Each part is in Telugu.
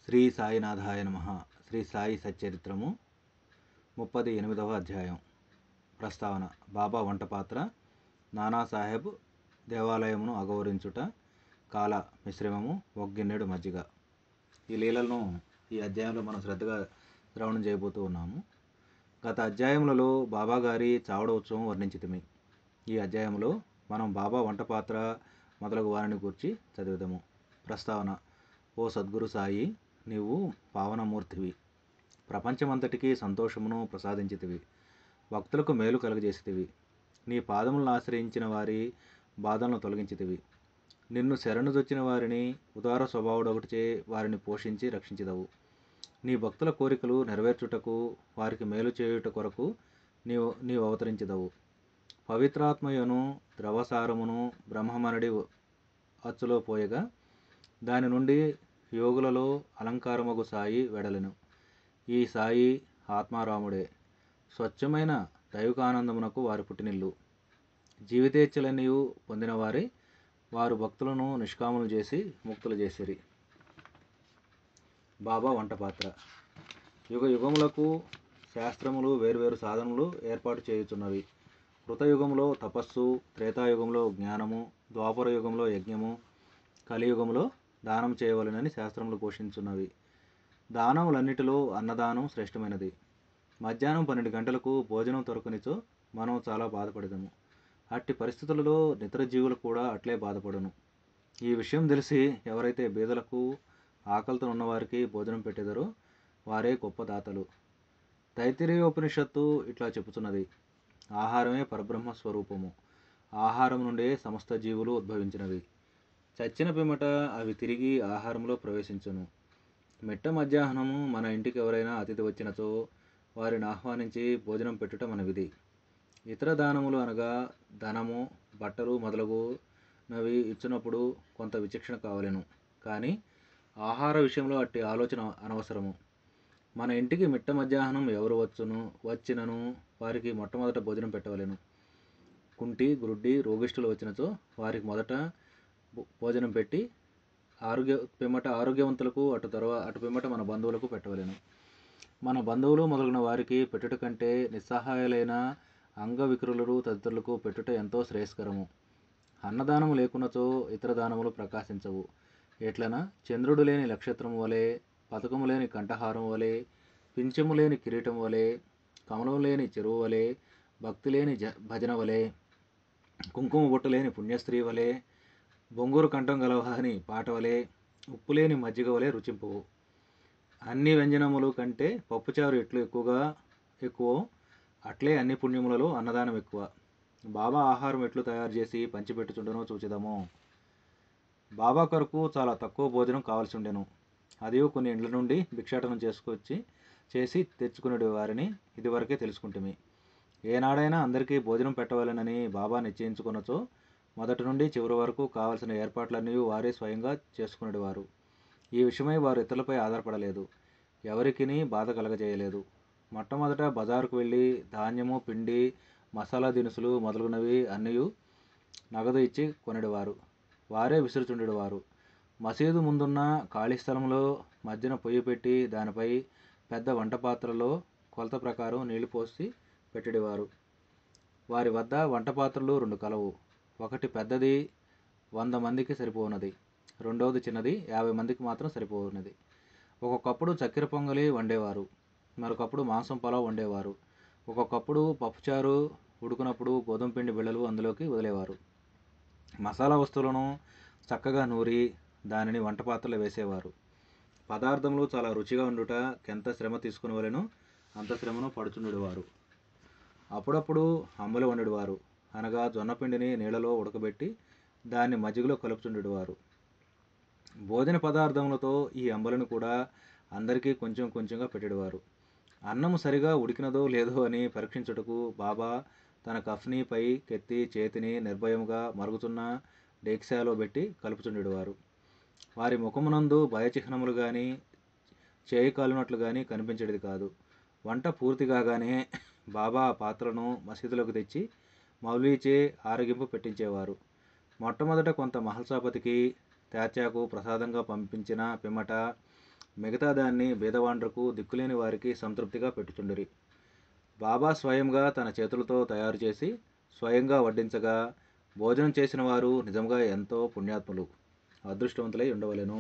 శ్రీ సాయినాథాయ నమ శ్రీ సాయి సచ్చరిత్రము ముప్పది ఎనిమిదవ అధ్యాయం ప్రస్తావన బాబా వంట పాత్ర నానాసాహెబ్ దేవాలయమును అగౌరించుట కాల మిశ్రమము ఒగ్గిన్నెడు మజ్జిగ ఈ లీలలను ఈ అధ్యాయంలో మనం శ్రద్ధగా శ్రవణం చేయబోతూ ఉన్నాము గత అధ్యాయములలో బాబా గారి చావడ ఉత్సవం వర్ణించితిమి ఈ అధ్యాయంలో మనం బాబా వంట పాత్ర మొదలగు వారిని గురించి చదివిదము ప్రస్తావన ఓ సద్గురు సాయి నీవు పావనమూర్తివి ప్రపంచమంతటికి సంతోషమును ప్రసాదించితివి భక్తులకు మేలు కలుగజేసితివి నీ పాదములను ఆశ్రయించిన వారి బాధలను తొలగించితివి నిన్ను శరణుదొచ్చిన వారిని ఉదార స్వభావుడొకటిచే వారిని పోషించి రక్షించిదవు నీ భక్తుల కోరికలు నెరవేర్చుటకు వారికి మేలు చేయుట కొరకు నీవు నీవు అవతరించిదవు పవిత్రాత్మయను ద్రవసారమును బ్రహ్మమనడి అచ్చులో పోయగా దాని నుండి యోగులలో అలంకారమగు సాయి వెడలెను ఈ సాయి ఆత్మారాముడే స్వచ్ఛమైన దైవికానందమునకు వారి పుట్టినిల్లు జీవితేచ్ఛలనియు పొందిన వారి వారు భక్తులను నిష్కాములు చేసి ముక్తులు చేసిరి బాబా వంట పాత్ర యుగ యుగములకు శాస్త్రములు వేర్వేరు సాధనలు ఏర్పాటు చేయుచున్నవి కృతయుగంలో తపస్సు త్రేతాయుగంలో జ్ఞానము ద్వాపర యుగంలో యజ్ఞము కలియుగంలో దానం చేయవలెనని శాస్త్రములు ఘోషించున్నవి దానములన్నిటిలో అన్నదానం శ్రేష్టమైనది మధ్యాహ్నం పన్నెండు గంటలకు భోజనం దొరకనిచో మనం చాలా బాధపడదాము అట్టి పరిస్థితులలో నిద్ర జీవులు కూడా అట్లే బాధపడను ఈ విషయం తెలిసి ఎవరైతే బీదలకు ఆకలితో ఉన్నవారికి భోజనం పెట్టేదరో వారే గొప్ప దాతలు తైతిరీయోపనిషత్తు ఇట్లా చెబుతున్నది ఆహారమే పరబ్రహ్మ స్వరూపము ఆహారం నుండే సమస్త జీవులు ఉద్భవించినవి చచ్చిన పిమ్మట అవి తిరిగి ఆహారంలో ప్రవేశించును మిట్ట మధ్యాహ్నము మన ఇంటికి ఎవరైనా అతిథి వచ్చినచో వారిని ఆహ్వానించి భోజనం పెట్టుట మన విధి ఇతర దానములు అనగా ధనము బట్టలు మొదలగునవి ఇచ్చినప్పుడు కొంత విచక్షణ కావలేను కానీ ఆహార విషయంలో అట్టి ఆలోచన అనవసరము మన ఇంటికి మిట్ట మధ్యాహ్నం ఎవరు వచ్చును వచ్చినను వారికి మొట్టమొదట భోజనం పెట్టవలేను కుంటి గురుడ్డి రోగిష్ఠులు వచ్చినచో వారికి మొదట భోజనం పెట్టి ఆరోగ్య పిమ్మట ఆరోగ్యవంతులకు అటు తర్వాత అటు పిమ్మట మన బంధువులకు పెట్టవలేను మన బంధువులు మొదలైన వారికి పెట్టుట కంటే నిస్సహాయాలైన అంగవికృలు తదితరులకు పెట్టుట ఎంతో శ్రేయస్కరము అన్నదానము లేకున్నచో ఇతర దానములు ప్రకాశించవు ఎట్లన చంద్రుడు లేని నక్షత్రము వలె పథకము లేని కంఠహారం వలె పింఛము లేని కిరీటం వలె కమలం లేని చెరువు వలె భక్తి లేని జ భజన వలె కుంకుమ బొట్టు లేని పుణ్యస్త్రీ వలె బొంగూరు కంఠం గలవని పాట వలె ఉప్పు లేని మజ్జిగ వలె రుచింపవు అన్ని వ్యంజనములు కంటే పప్పుచారు ఎట్లు ఎక్కువగా ఎక్కువ అట్లే అన్ని పుణ్యములలో అన్నదానం ఎక్కువ బాబా ఆహారం ఎట్లు తయారు చేసి పంచిపెట్టుచుండనో చూచిదాము బాబా కొరకు చాలా తక్కువ భోజనం కావాల్సి ఉండెను అది కొన్ని ఇండ్ల నుండి భిక్షాటనం చేసుకొచ్చి చేసి తెచ్చుకునే వారిని ఇదివరకే తెలుసుకుంటుమి ఏనాడైనా అందరికీ భోజనం పెట్టవాలనని బాబా నిశ్చయించుకున్నచో మొదటి నుండి చివరి వరకు కావలసిన ఏర్పాట్లన్నీ వారే స్వయంగా చేసుకునేవారు ఈ విషయమై వారు ఇతరులపై ఆధారపడలేదు ఎవరికిని బాధ కలగజేయలేదు మొట్టమొదట బజారుకు వెళ్ళి ధాన్యము పిండి మసాలా దినుసులు మొదలగునవి అన్నీ నగదు ఇచ్చి కొనేవారు వారే విసురుచుండేవారు మసీదు ముందున్న ఖాళీ స్థలంలో మధ్యన పొయ్యి పెట్టి దానిపై పెద్ద వంట పాత్రలో కొలత ప్రకారం నీళ్లు పోసి పెట్టేవారు వారి వద్ద వంట పాత్రలు రెండు కలవు ఒకటి పెద్దది వంద మందికి సరిపోనది రెండవది చిన్నది యాభై మందికి మాత్రం సరిపోనది ఒక్కొక్కప్పుడు చక్కెర పొంగలి వండేవారు మరొకప్పుడు మాంసం పొలావ్ వండేవారు ఒక్కొక్కప్పుడు పప్పుచారు ఉడుకునప్పుడు గోధుమ పిండి బిళ్ళలు అందులోకి వదిలేవారు మసాలా వస్తువులను చక్కగా నూరి దానిని వంట పాత్రలో వేసేవారు పదార్థములు చాలా రుచిగా ఉండుట ఎంత శ్రమ తీసుకుని వలెను అంత శ్రమను పడుచుండేవారు అప్పుడప్పుడు అంబలి వండేవారు అనగా జొన్న పిండిని నీళ్ళలో ఉడకబెట్టి దాన్ని మజ్జిగలో కలుపుచుండేవారు భోజన పదార్థములతో ఈ అంబలిని కూడా అందరికీ కొంచెం కొంచెంగా పెట్టేవారు అన్నం సరిగా ఉడికినదో లేదో అని పరీక్షించుటకు బాబా తన కఫ్నీపై కెత్తి చేతిని నిర్భయముగా మరుగుతున్న డేక్సాలో పెట్టి కలుపుచుండేవారు వారి ముఖమునందు భయచిహ్నములు కానీ చేయి కాలినట్లు కానీ కనిపించేది కాదు వంట పూర్తి కాగానే బాబా ఆ పాత్రను మసీదులోకి తెచ్చి మౌలీచే ఆరగింపు పెట్టించేవారు మొట్టమొదట కొంత మహల్సాపతికి త్యాచాకు ప్రసాదంగా పంపించిన పిమ్మట మిగతా దాన్ని బీదవాండ్రకు దిక్కులేని వారికి సంతృప్తిగా పెట్టుచుండిరి బాబా స్వయంగా తన చేతులతో తయారు చేసి స్వయంగా వడ్డించగా భోజనం చేసిన వారు నిజంగా ఎంతో పుణ్యాత్ములు అదృష్టవంతులై ఉండవలెను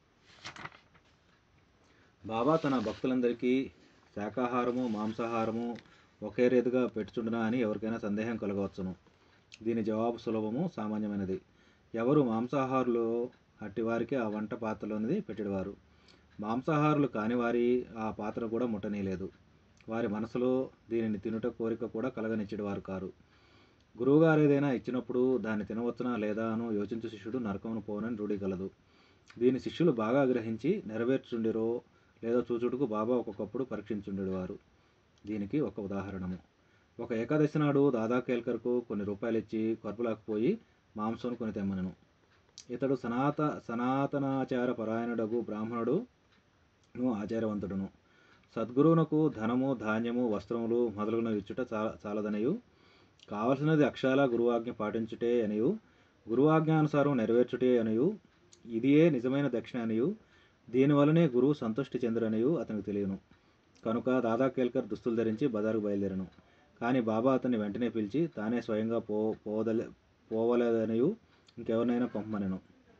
బాబా తన భక్తులందరికీ శాకాహారము మాంసాహారము ఒకే రీతిగా పెట్టుచుండునా అని ఎవరికైనా సందేహం కలగవచ్చును దీని జవాబు సులభము సామాన్యమైనది ఎవరు మాంసాహారులు అట్టి వారికి ఆ వంట పాత్రలోనిది పెట్టేవారు మాంసాహారులు కాని వారి ఆ పాత్ర కూడా ముట్టనీయలేదు వారి మనసులో దీనిని తినుట కోరిక కూడా కలగనిచ్చేవారు కారు గురువుగారు ఏదైనా ఇచ్చినప్పుడు దాన్ని తినవచ్చునా లేదా అను యోచించు శిష్యుడు నరకమును పోనని రూఢి కలదు దీని శిష్యులు బాగా గ్రహించి నెరవేర్చుండిరో లేదో చూచుటకు బాబా ఒక్కొక్కప్పుడు పరీక్షించుండేవారు దీనికి ఒక ఉదాహరణము ఒక ఏకాదశి నాడు దాదా కేల్కర్కు కొన్ని రూపాయలు ఇచ్చి కర్పులకు పోయి మాంసం కొని తెమ్మనను ఇతడు సనాత సనాతనాచార పరాయణుడగు బ్రాహ్మణుడును ఆచారవంతుడును సద్గురువునకు ధనము ధాన్యము వస్త్రములు మొదలగునవి ఇచ్చుట చా చాలదనియు కావలసినది అక్షాల గురువాజ్ఞ పాటించుటే అనియు గురువాజ్ఞానుసారం నెరవేర్చుటే అనియు ఇదియే నిజమైన దక్షిణ అనియు దీనివలనే గురువు సంతుష్టి చెందురనియు అతనికి తెలియను కనుక దాదా కేల్కర్ దుస్తులు ధరించి బజారుకు బయలుదేరను కానీ బాబా అతన్ని వెంటనే పిలిచి తానే స్వయంగా పో పోదలే పోవలేదనియు ఇంకెవరినైనా పంపమనెను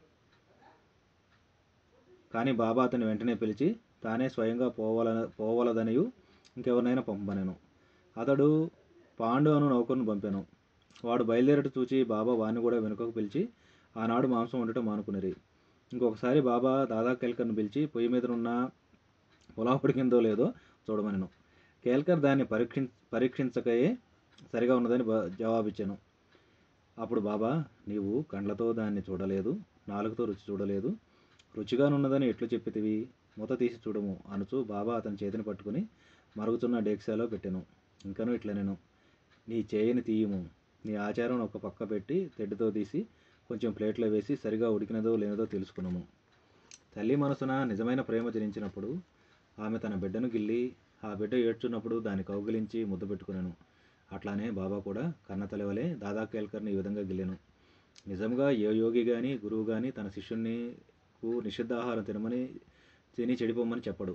కానీ బాబా అతన్ని వెంటనే పిలిచి తానే స్వయంగా పోవల పోవలదనియు ఇంకెవరినైనా పంపమనెను అతడు పాండు అను నౌకరును పంపాను వాడు బయలుదేరట చూచి బాబా వాడిని కూడా వెనుకకు పిలిచి ఆనాడు మాంసం ఉండటం మానుకునిరి ఇంకొకసారి బాబా దాదా కేల్కర్ను పిలిచి పొయ్యి మీద ఉన్న పులావ్ ఉడికిందో లేదో చూడమనెను కేల్కర్ దాన్ని పరీక్షి పరీక్షించకయే సరిగా ఉన్నదని బ- జవాబిచ్చాను అప్పుడు బాబా నీవు కండ్లతో దాన్ని చూడలేదు నాలుగుతో రుచి చూడలేదు రుచిగానున్నదని ఎట్లు చెప్పితివి మూత తీసి చూడము అనుచు బాబా అతని చేతిని పట్టుకుని మరుగుతున్న డేక్సాలో పెట్టెను ఇంకను ఇట్లా నేను నీ చేయిని తీయము నీ ఆచారం ఒక పక్క పెట్టి తెడ్డుతో తీసి కొంచెం ప్లేట్లో వేసి సరిగా ఉడికినదో లేనిదో తెలుసుకున్నాము తల్లి మనసున నిజమైన ప్రేమ జనించినప్పుడు ఆమె తన బిడ్డను గిల్లి ఆ బిడ్డ ఏడ్చున్నప్పుడు దాన్ని కౌగిలించి ముద్దు పెట్టుకున్నాను అట్లానే బాబా కూడా కన్న తలవలే దాదా కేల్కర్ని ఈ విధంగా గిల్లెను నిజంగా ఏ యోగి కానీ గురువు కానీ తన శిష్యుని నిషిద్ధాహారం తినమని తిని చెడిపోమని చెప్పడు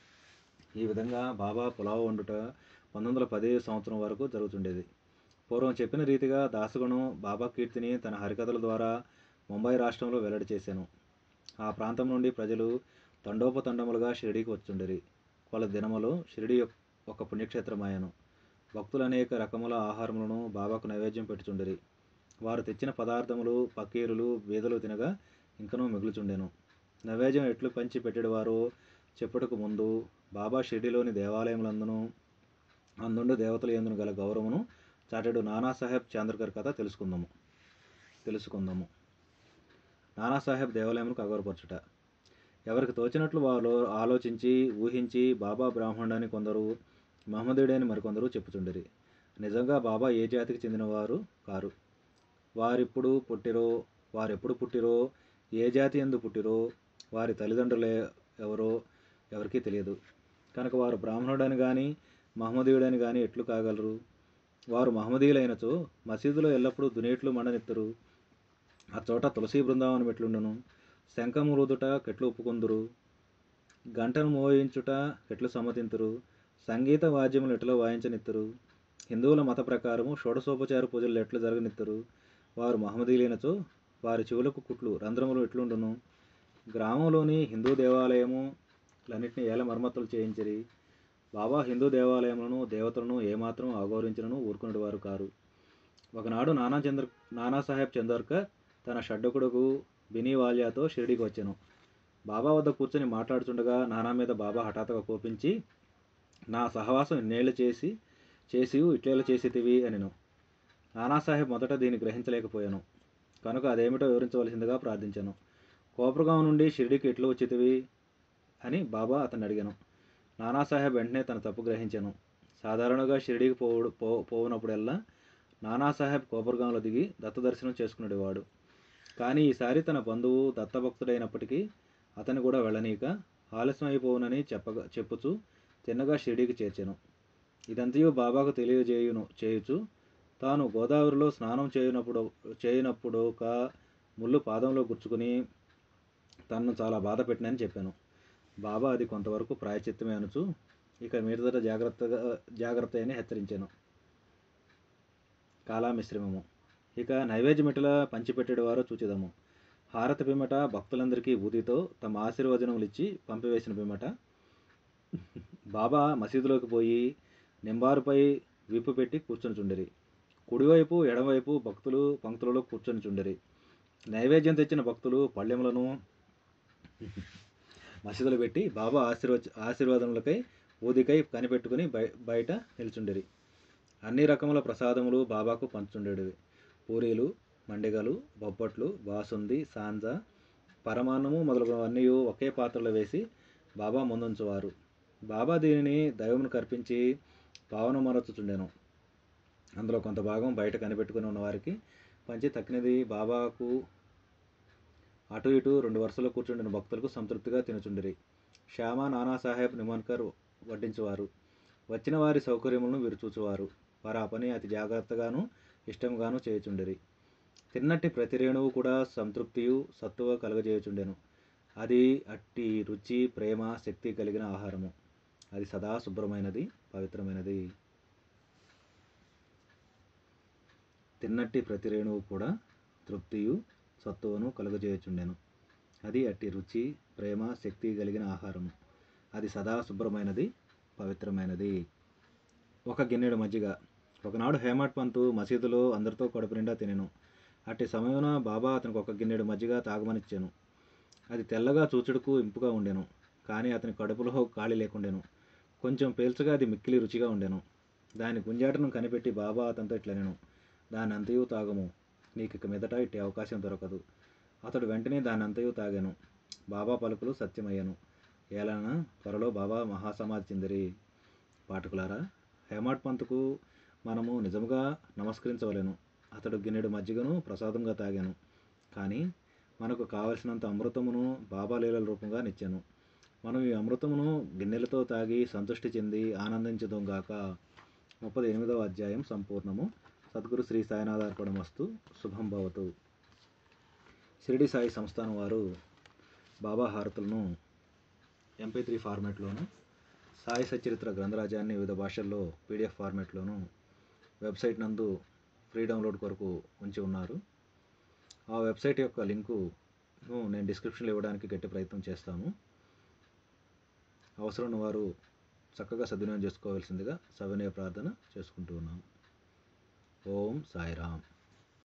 ఈ విధంగా బాబా పులావ్ వండుట పంతొమ్మిది వందల పదే సంవత్సరం వరకు జరుగుతుండేది పూర్వం చెప్పిన రీతిగా దాసగుణం బాబా కీర్తిని తన హరికథల ద్వారా ముంబై రాష్ట్రంలో వెల్లడి చేశాను ఆ ప్రాంతం నుండి ప్రజలు తండోపతండములుగా షిరిడీకి వచ్చుండిరి వాళ్ళ దినములు షిరిడి యొక్క- ఒక పుణ్యక్షేత్రమాయను భక్తులు అనేక రకముల ఆహారములను బాబాకు నైవేద్యం పెట్టుచుండిరి వారు తెచ్చిన పదార్థములు పకీరులు బీదలు తినగా ఇంకనూ మిగులుచుండెను నైవేద్యం ఎట్లు పంచి పెట్టేవారో చెప్పుటకు ముందు బాబా షిరిడిలోని దేవాలయములందును అందుండు దేవతల ఎందును గల గౌరవమును చాటెడు నానాసాహెబ్ చాంద్రకర్ కథ తెలుసుకుందాము తెలుసుకుందాము నానాసాహెబ్ దేవాలయమును అగౌరపరచుట ఎవరికి తోచినట్లు వారు ఆలోచించి ఊహించి బాబా బ్రాహ్మణుడని కొందరు మహమ్మదుడని మరికొందరు చెప్పుచుండిరి నిజంగా బాబా ఏ జాతికి చెందినవారు కారు వారిప్పుడు పుట్టిరో వారెప్పుడు పుట్టిరో ఏ జాతి ఎందు పుట్టిరో వారి తల్లిదండ్రులు ఎవరో ఎవరికీ తెలియదు కనుక వారు బ్రాహ్మణుడని కానీ మహమ్మదీయుడని కానీ ఎట్లు కాగలరు వారు మహమ్మదీయులైనచో మసీదులో ఎల్లప్పుడూ దునేట్లు మండనెత్తరు ఆ చోట తులసి బృందావనం ఎట్లుండును శంఖము రుదుట కెట్లు ఒప్పుకొందురు గంటను మోయించుట ఎట్లు సమ్మతింతురు సంగీత వాద్యములు ఎట్లా వాయించనిత్తరు హిందువుల మత ప్రకారము షోడశోపచార పూజలు ఎట్లు జరగనిత్తరు వారు మహమ్మదీలైనచో వారి చెవులకు కుట్లు రంధ్రములు ఎట్లుండును గ్రామంలోని హిందూ దేవాలయము లన్నింటినీ ఏల మరమ్మతులు చేయించిరి బాబా హిందూ దేవాలయములను దేవతలను ఏమాత్రం అగౌరవించినను ఊరుకునేటి వారు కారు ఒకనాడు నానా చంద్ర నానాసాహెబ్ చందోర్కర్ తన షడ్డకుడుకు బినీవాలియాతో షిరిడీకి వచ్చాను బాబా వద్ద కూర్చొని మాట్లాడుతుండగా నానా మీద బాబా హఠాత్తుగా కోపించి నా సహవాసం ఇన్నేళ్ళు చేసి చేసి ఇట్లేలా చేసేటివి అనెను నానాసాహెబ్ మొదట దీన్ని గ్రహించలేకపోయాను కనుక అదేమిటో వివరించవలసిందిగా ప్రార్థించాను కోపరగాం నుండి షిరిడీకి ఎట్లు వచ్చేటివి అని బాబా అతన్ని అడిగాను నానాసాహెబ్ వెంటనే తన తప్పు గ్రహించాను సాధారణంగా షిరిడీకి పోవుడు పో పోవునప్పుడల్లా నానాసాహెబ్ కోపరగాంలో దిగి దత్త దర్శనం చేసుకునేవాడు కానీ ఈసారి తన బంధువు దత్తభక్తుడైనప్పటికీ అతను కూడా వెళ్ళనీక ఆలస్యం అయిపోవునని చెప్పగా చెప్పుచు తిన్నగా షిరిడీకి చేర్చాను ఇదంతయు బాబాకు తెలియజేయును చేయుచు తాను గోదావరిలో స్నానం చేయనప్పుడు చేయనప్పుడు ఒక ముళ్ళు పాదంలో గుచ్చుకుని తనను చాలా బాధ పెట్టినని చెప్పాను బాబా అది కొంతవరకు ప్రాయచిత్తమే అనుచు ఇక మీదట జాగ్రత్తగా జాగ్రత్త అని హెచ్చరించాను కాలామిశ్రమము ఇక నైవేద్య మిటల పంచిపెట్టేడు వారో చూచిదము హారతి పిమ్మట భక్తులందరికీ ఊదితో తమ ఆశీర్వచనములు ఇచ్చి పంపివేసిన పిమ్మట బాబా మసీదులోకి పోయి నింబారుపై విప్పు పెట్టి కూర్చొని చుండిరి కుడివైపు ఎడమవైపు భక్తులు పంక్తులలో కూర్చొని చుండిరి నైవేద్యం తెచ్చిన భక్తులు పళ్ళెములను మసీదులు పెట్టి బాబా ఆశీర్వ ఆశీర్వాదములకై ఊదికై కనిపెట్టుకుని బయ బయట నిల్చుండిరి అన్ని రకముల ప్రసాదములు బాబాకు పంచుండేవి పూరీలు మండిగలు బొబ్బట్లు బాసుంది సాంజ పరమాన్నము మొదలగునవన్నీ ఒకే పాత్రలో వేసి బాబా ముందుంచువారు బాబా దీనిని దైవమును కర్పించి పావనమరచుచుండెను అందులో కొంత భాగం బయట కనిపెట్టుకుని ఉన్నవారికి పంచి తక్కినది బాబాకు అటు ఇటు రెండు వరుసలో కూర్చుండిన భక్తులకు సంతృప్తిగా తినుచుండిరి శ్యామ నానాసాహెబ్ నిమన్కర్ వడ్డించువారు వచ్చిన వారి సౌకర్యములను వీరు చూచువారు వారు ఆ పని అతి జాగ్రత్తగాను ఇష్టంగాను చేయుచుండిరి తిన్నట్టి ప్రతి రేణువు కూడా సంతృప్తియు సత్తువ కలుగజేయుచుండెను అది అట్టి రుచి ప్రేమ శక్తి కలిగిన ఆహారము అది సదా శుభ్రమైనది పవిత్రమైనది తిన్నట్టి ప్రతి రేణువు కూడా తృప్తియు సత్తువను కలుగజేయుచుండెను అది అట్టి రుచి ప్రేమ శక్తి కలిగిన ఆహారము అది సదా శుభ్రమైనది పవిత్రమైనది ఒక గిన్నెడు మజ్జిగ ఒకనాడు హేమట్ పంతు మసీదులో అందరితో కడుపు నిండా తినెను అట్టి సమయమున బాబా అతనికి ఒక గిన్నెడు మజ్జిగ తాగమనిచ్చాను అది తెల్లగా చూచుడుకు ఇంపుగా ఉండెను కానీ అతని కడుపులో ఖాళీ లేకుండెను కొంచెం పేల్చగా అది మిక్కిలి రుచిగా ఉండెను దాని గుంజాటను కనిపెట్టి బాబా అతనితో ఇట్లనెను దాని అంతయు తాగము నీకు ఇక మీదట ఇట్టి అవకాశం దొరకదు అతడు వెంటనే దాని అంతయు తాగాను బాబా పలుకులు సత్యమయ్యను ఏలన త్వరలో బాబా మహాసమాధి చెందిరి పాఠకులారా హేమాడ్ పంతుకు మనము నిజముగా నమస్కరించవలెను అతడు గిన్నెడు మజ్జిగను ప్రసాదంగా తాగాను కానీ మనకు కావలసినంత అమృతమును బాబా లీలల రూపంగా నిచ్చాను మనం ఈ అమృతమును గిన్నెలతో తాగి సంతృష్టి చెంది ఆనందించదుం గాక ముప్పది ఎనిమిదవ అధ్యాయం సంపూర్ణము సద్గురు శ్రీ సాయినాథార్పణ వస్తు శుభం భవతు షిరిడి సాయి సంస్థానం వారు బాబా హారతులను ఎంపీ త్రీ ఫార్మాట్లోను సాయి సచరిత్ర గ్రంథరాజాన్ని వివిధ భాషల్లో పీడిఎఫ్ ఫార్మాట్లోను వెబ్సైట్ నందు ఫ్రీ డౌన్లోడ్ కొరకు ఉంచి ఉన్నారు ఆ వెబ్సైట్ యొక్క లింకు నేను డిస్క్రిప్షన్లో ఇవ్వడానికి గట్టి ప్రయత్నం చేస్తాను అవసరం ఉన్న వారు చక్కగా సద్వినియోగం చేసుకోవాల్సిందిగా సవినయ ప్రార్థన చేసుకుంటూ ఉన్నాం ఓం సాయిరామ్